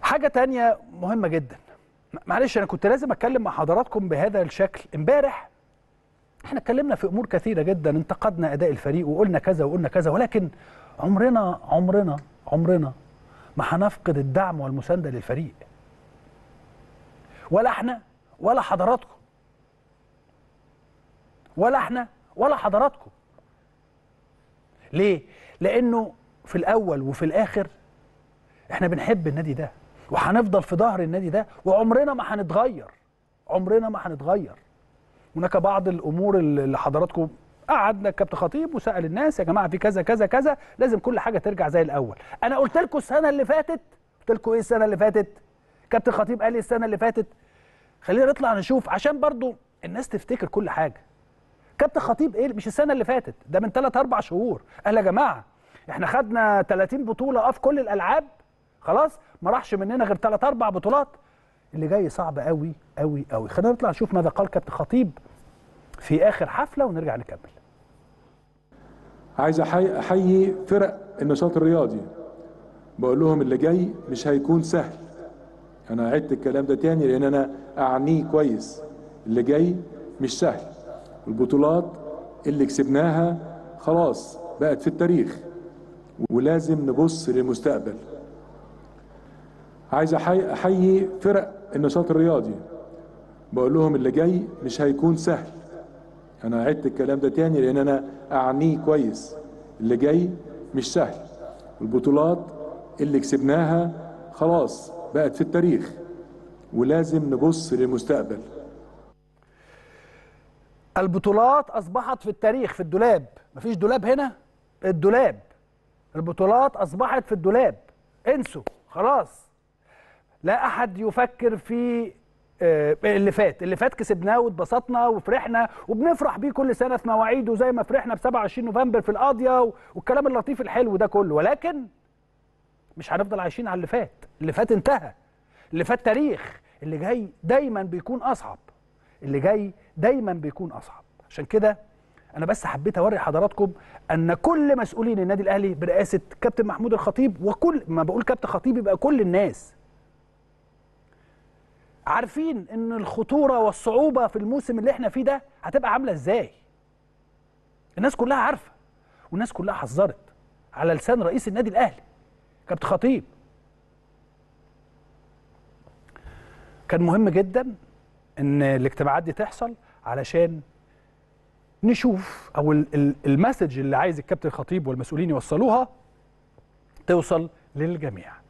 حاجه تانية مهمه جدا معلش انا كنت لازم اتكلم مع حضراتكم بهذا الشكل امبارح احنا اتكلمنا في امور كثيره جدا انتقدنا اداء الفريق وقلنا كذا وقلنا كذا ولكن عمرنا عمرنا عمرنا ما هنفقد الدعم والمسانده للفريق ولا احنا ولا حضراتكم ولا احنا ولا حضراتكم ليه لانه في الاول وفي الاخر احنا بنحب النادي ده وهنفضل في ظهر النادي ده وعمرنا ما هنتغير عمرنا ما هنتغير هناك بعض الامور اللي حضراتكم قعدنا كابتن خطيب وسال الناس يا جماعه في كذا كذا كذا لازم كل حاجه ترجع زي الاول انا قلت لكم السنه اللي فاتت قلت لكم ايه السنه اللي فاتت كابتن خطيب قال لي السنه اللي فاتت خلينا نطلع نشوف عشان برضو الناس تفتكر كل حاجه كابتن خطيب ايه مش السنه اللي فاتت ده من 3 4 شهور قال يا جماعه احنا خدنا 30 بطوله اه في كل الالعاب خلاص ما راحش مننا غير 3 4 بطولات اللي جاي صعب قوي قوي قوي خلينا نطلع نشوف ماذا قال كابتن خطيب في اخر حفله ونرجع نكمل عايز احيي احيي فرق النشاط الرياضي بقول لهم اللي جاي مش هيكون سهل انا عدت الكلام ده تاني لان انا اعنيه كويس اللي جاي مش سهل البطولات اللي كسبناها خلاص بقت في التاريخ ولازم نبص للمستقبل عايز احيي احيي فرق النشاط الرياضي بقول لهم اللي جاي مش هيكون سهل انا عدت الكلام ده تاني لان انا اعنيه كويس اللي جاي مش سهل البطولات اللي كسبناها خلاص بقت في التاريخ ولازم نبص للمستقبل البطولات اصبحت في التاريخ في الدولاب مفيش دولاب هنا الدولاب البطولات اصبحت في الدولاب انسوا خلاص لا احد يفكر في آه، اللي فات اللي فات كسبناه واتبسطنا وفرحنا وبنفرح بيه كل سنه في مواعيده زي ما فرحنا ب 27 نوفمبر في القاضيه والكلام اللطيف الحلو ده كله ولكن مش هنفضل عايشين على اللي فات اللي فات انتهى اللي فات تاريخ اللي جاي دايما بيكون اصعب اللي جاي دايما بيكون اصعب عشان كده انا بس حبيت اوري حضراتكم ان كل مسؤولين النادي الاهلي برئاسه كابتن محمود الخطيب وكل ما بقول كابتن خطيب يبقى كل الناس عارفين ان الخطوره والصعوبه في الموسم اللي احنا فيه ده هتبقى عامله ازاي الناس كلها عارفه والناس كلها حذرت على لسان رئيس النادي الاهلي كابتن خطيب كان مهم جدا ان الاجتماعات دي تحصل علشان نشوف او ال- ال- المسج اللي عايز الكابتن الخطيب والمسؤولين يوصلوها توصل للجميع